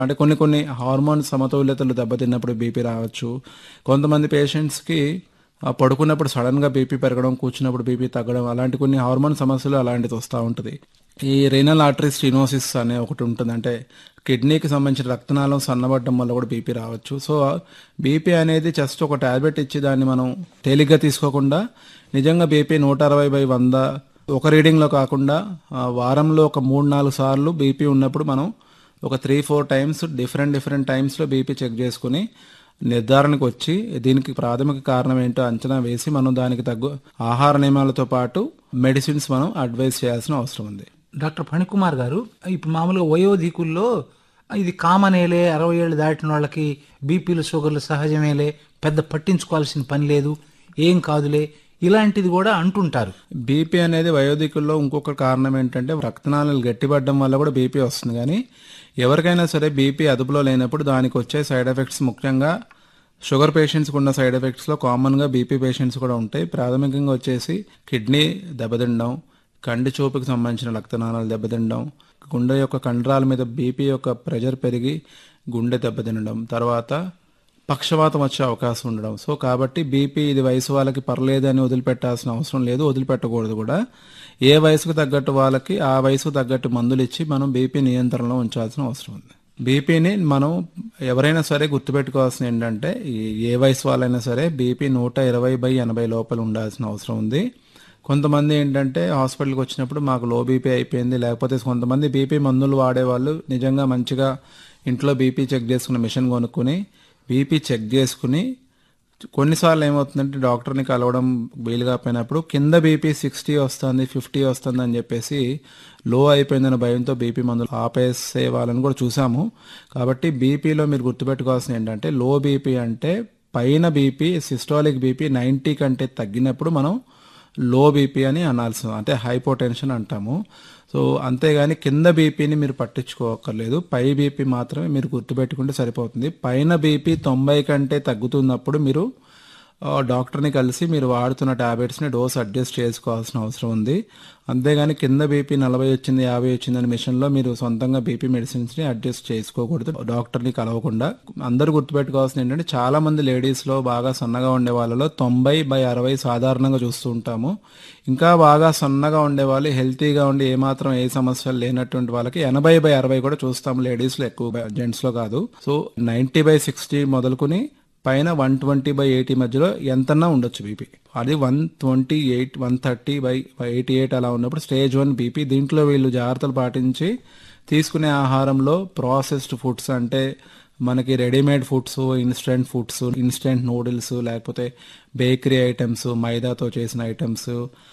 అంటే కొన్ని కొన్ని హార్మోన్ సమతుల్యతలు దెబ్బతిన్నప్పుడు బీపీ రావచ్చు కొంతమంది పేషెంట్స్కి ఆ, పడుకున్నప్పుడు సడన్గా బీపీ పెరగడం కూర్చున్నప్పుడు బీపీ తగ్గడం అలాంటి కొన్ని హార్మోన్ సమస్యలు అలాంటిది వస్తూ ఉంటుంది ఈ రీనల్ ఆర్టరీ స్టినోసిస్ అనే ఒకటి ఉంటుంది అంటే కిడ్నీకి సంబంధించిన రక్తనాళం సన్నబడడం వల్ల కూడా బీపీ రావచ్చు సో బీపీ అనేది జస్ట్ ఒక టాబ్లెట్ ఇచ్చి దాన్ని మనం తేలిగ్గా తీసుకోకుండా నిజంగా బీపీ నూట అరవై బై వంద ఒక రీడింగ్లో కాకుండా ఆ, వారంలో ఒక మూడు నాలుగు సార్లు బీపీ ఉన్నప్పుడు మనం ఒక three four times different different టైమ్స్లో బీపీ చెక్ చేసుకుని నిర్ధారణకు వచ్చి దీనికి ప్రాథమిక కారణం ఏంటో అంచనా వేసి మనం దానికి తగ్గు ఆహార నియమాలతో పాటు మెడిసిన్స్ మనం అడ్వైస్ చేయాల్సిన అవసరం ఉంది డాక్టర్ ఫణికుమార్ గారు ఇప్పుడు మామూలుగా వయోధికుల్లో ఇది కామనేలే అరవై ఏళ్ళు దాటిన వాళ్ళకి బీపీలు షుగర్లు సహజమేలే పెద్ద పట్టించుకోవాల్సిన పని లేదు ఏం కాదులే ఇలాంటిది కూడా అంటుంటారు బీపీ అనేది వయోధికుల్లో ఇంకొక కారణం ఏంటంటే రక్తనాళాలు గట్టిపడడం వల్ల కూడా బీపీ వస్తుంది కానీ ఎవరికైనా సరే బీపీ అదుపులో లేనప్పుడు దానికి వచ్చే సైడ్ ఎఫెక్ట్స్ ముఖ్యంగా షుగర్ పేషెంట్స్కి ఉన్న సైడ్ ఎఫెక్ట్స్లో కామన్గా బీపీ పేషెంట్స్ కూడా ఉంటాయి ప్రాథమికంగా వచ్చేసి కిడ్నీ దెబ్బతినడం కంటి చూపుకి సంబంధించిన రక్తనాళాలు దెబ్బతినడం గుండె యొక్క కండరాల మీద బీపీ యొక్క ప్రెషర్ పెరిగి గుండె దెబ్బతినడం తర్వాత పక్షవాతం వచ్చే అవకాశం ఉండడం సో కాబట్టి బీపీ ఇది వయసు వాళ్ళకి పర్లేదు అని వదిలిపెట్టాల్సిన అవసరం లేదు వదిలిపెట్టకూడదు కూడా ఏ వయసుకు తగ్గట్టు వాళ్ళకి ఆ వయసుకు తగ్గట్టు మందులు ఇచ్చి మనం బీపీ నియంత్రణలో ఉంచాల్సిన అవసరం ఉంది బీపీని మనం ఎవరైనా సరే గుర్తుపెట్టుకోవాల్సిన ఏంటంటే ఈ- ఏ వయసు వాళ్ళైనా సరే బీపీ నూట ఇరవై బై ఎనభై లోపల ఉండాల్సిన అవసరం ఉంది కొంతమంది ఏంటంటే హాస్పిటల్కి వచ్చినప్పుడు మాకు లో బీపీ అయిపోయింది లేకపోతే కొంతమంది బీపీ మందులు వాడేవాళ్ళు నిజంగా మంచిగా ఇంట్లో బీపీ చెక్ చేసుకున్న మిషన్ కొనుక్కుని బీపీ చెక్ చేసుకుని కొన్నిసార్లు ఏమవుతుందంటే డాక్టర్ని కలవడం వీలు కాకపోయినప్పుడు కింద బీపీ సిక్స్టీ వస్తుంది ఫిఫ్టీ వస్తుంది అని చెప్పేసి లో అయిపోయిందన్న భయంతో బీపీ మందులు ఆపేసే వాళ్ళని కూడా చూసాము కాబట్టి బీపీలో మీరు గుర్తుపెట్టుకోవాల్సిన ఏంటంటే లో బీపీ అంటే పైన బీపీ సిస్టాలిక్ బీపీ నైంటీ కంటే తగ్గినప్పుడు మనం లో బీపీ అని అనాల్సి అంటే హైపోటెన్షన్ అంటాము సో అంతేగాని కింద బీపీని మీరు పట్టించుకోకర్లేదు పై బీపీ మాత్రమే మీరు గుర్తుపెట్టుకుంటే సరిపోతుంది పైన బీపీ తొంభై కంటే తగ్గుతున్నప్పుడు మీరు ఆ, డాక్టర్ని కలిసి మీరు వాడుతున్న టాబ్లెట్స్ని డోస్ అడ్జస్ట్ చేసుకోవాల్సిన అవసరం ఉంది అంతేగాని కింద బీపీ నలభై వచ్చింది యాభై వచ్చింది అనే మిషన్లో మీరు సొంతంగా బీపీ మెడిసిన్స్ని అడ్జస్ట్ చేసుకోకూడదు డాక్టర్ని కలవకుండా అందరూ గుర్తుపెట్టుకోవాల్సిన ఏంటంటే చాలా మంది లేడీస్లో బాగా సన్నగా ఉండే వాళ్ళలో తొంభై బై అరవై సాధారణంగా చూస్తూ ఉంటాము ఇంకా బాగా సన్నగా ఉండే వాళ్ళు హెల్తీగా ఉండి ఏమాత్రం ఏ సమస్యలు లేనటువంటి వాళ్ళకి ఎనభై బై అరవై కూడా చూస్తాం లేడీస్లో ఎక్కువ జెంట్స్లో కాదు సో నైంటీ బై సిక్స్టీ మొదలుకుని పైన వన్ ట్వంటీ బై ఎయిటీ మధ్యలో ఎంతన్నా ఉండొచ్చు బీపీ అది one twenty eight one thirty by eighty eight అలా ఉన్నప్పుడు స్టేజ్ వన్ బీపీ దీంట్లో వీళ్ళు జాగ్రత్తలు పాటించి తీసుకునే ఆహారంలో ప్రాసెస్డ్ ఫుడ్స్ అంటే మనకి readymade foods instant foods instant noodles లేకపోతే బేకరీ ఐటమ్స్ మైదాతో చేసిన ఐటమ్స్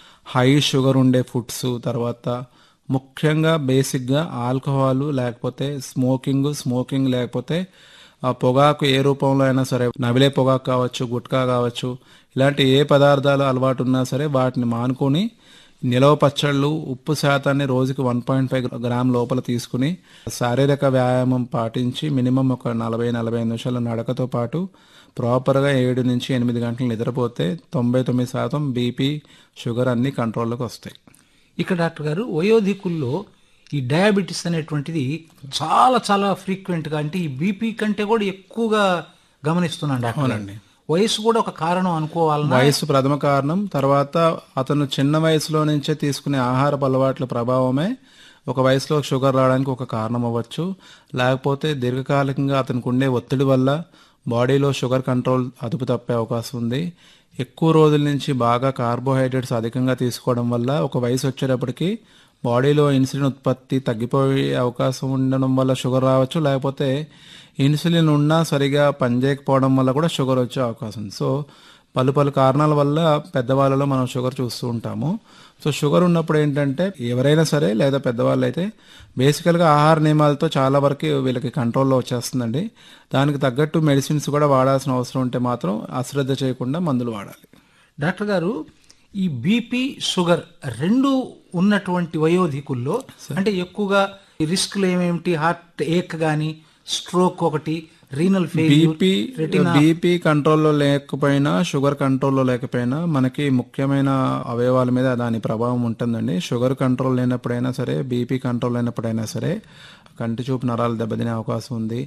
హై షుగర్ ఉండే ఫుడ్స్ తర్వాత ముఖ్యంగా బేసిక్గా ఆల్కహాల్ లేకపోతే స్మోకింగ్ స్మోకింగ్ లేకపోతే ఆ పొగాకు ఏ రూపంలో అయినా సరే నవిలే పొగాకు కావచ్చు గుట్కా కావచ్చు ఇలాంటి ఏ పదార్థాలు అలవాటు ఉన్నా సరే వాటిని మానుకొని నిలవ పచ్చళ్ళు ఉప్పు శాతాన్ని రోజుకి వన్ పాయింట్ ఫైవ్ గ్రామ్ లోపల తీసుకుని శారీరక వ్యాయామం పాటించి మినిమం ఒక నలభై నలభై ఐదు నిమిషాల నడకతో పాటు ప్రాపర్గా ఏడు నుంచి ఎనిమిది గంటలు నిద్రపోతే తొంభై తొమ్మిది శాతం బీపీ షుగర్ అన్ని కంట్రోల్లోకి వస్తాయి ఇక్కడ డాక్టర్ గారు వయోధికుల్లో ఈ డయాబెటీస్ అనేటువంటిది చాలా చాలా ఫ్రీక్వెంట్ గా అంటే ఈ బీపీ కంటే కూడా ఎక్కువగా గమనిస్తున్నాను డాక్టర్ గారు. వయసు కూడా ఒక కారణం అనుకోవాలన్నా వయసు ప్రథమ కారణం తర్వాత అతను చిన్న వయసులో నుంచే తీసుకునే ఆహారపు అలవాట్ల ప్రభావమే ఒక వయసులో షుగర్ రావడానికి ఒక కారణం అవ్వచ్చు లేకపోతే దీర్ఘకాలికంగా అతనికి ఉండే ఒత్తిడి వల్ల బాడీలో షుగర్ కంట్రోల్ అదుపు తప్పే అవకాశం ఉంది ఎక్కువ రోజుల నుంచి బాగా కార్బోహైడ్రేట్స్ అధికంగా తీసుకోవడం వల్ల ఒక వయసు వచ్చేటప్పటికి బాడీలో ఇన్సులిన్ ఉత్పత్తి తగ్గిపోయే అవకాశం ఉండడం వల్ల షుగర్ రావచ్చు లేకపోతే ఇన్సులిన్ ఉన్నా సరిగా పనిచేయకపోవడం వల్ల కూడా షుగర్ వచ్చే అవకాశం ఉంది సో పలు పలు కారణాల వల్ల పెద్దవాళ్ళలో మనం షుగర్ చూస్తూ ఉంటాము సో షుగర్ ఉన్నప్పుడు ఏంటంటే ఎవరైనా సరే లేదా పెద్దవాళ్ళు అయితే బేసికల్గా ఆహార నియమాలతో చాలా వరకు వీళ్ళకి కంట్రోల్లో వచ్చేస్తుందండి దానికి తగ్గట్టు మెడిసిన్స్ కూడా వాడాల్సిన అవసరం ఉంటే మాత్రం అశ్రద్ధ చేయకుండా మందులు వాడాలి డాక్టర్ గారు ఈ బీపీ షుగర్ రెండు ఉన్నటువంటి వయోధికుల్లో అంటే ఎక్కువగా రిస్క్లు ఏమేమిటి హార్ట్ ఏక్ గాని స్ట్రోక్ ఒకటి రీనల్ ఫెయిల్యూర్ బీపీ బీపీ కంట్రోల్లో లేకపోయినా షుగర్ కంట్రోల్లో లేకపోయినా మనకి ముఖ్యమైన అవయవాల మీద దాని ప్రభావం ఉంటుందండి షుగర్ కంట్రోల్ లేనప్పుడైనా సరే బీపీ కంట్రోల్ లేనప్పుడైనా సరే కంటి చూపు నరాలు దెబ్బతినే అవకాశం ఉంది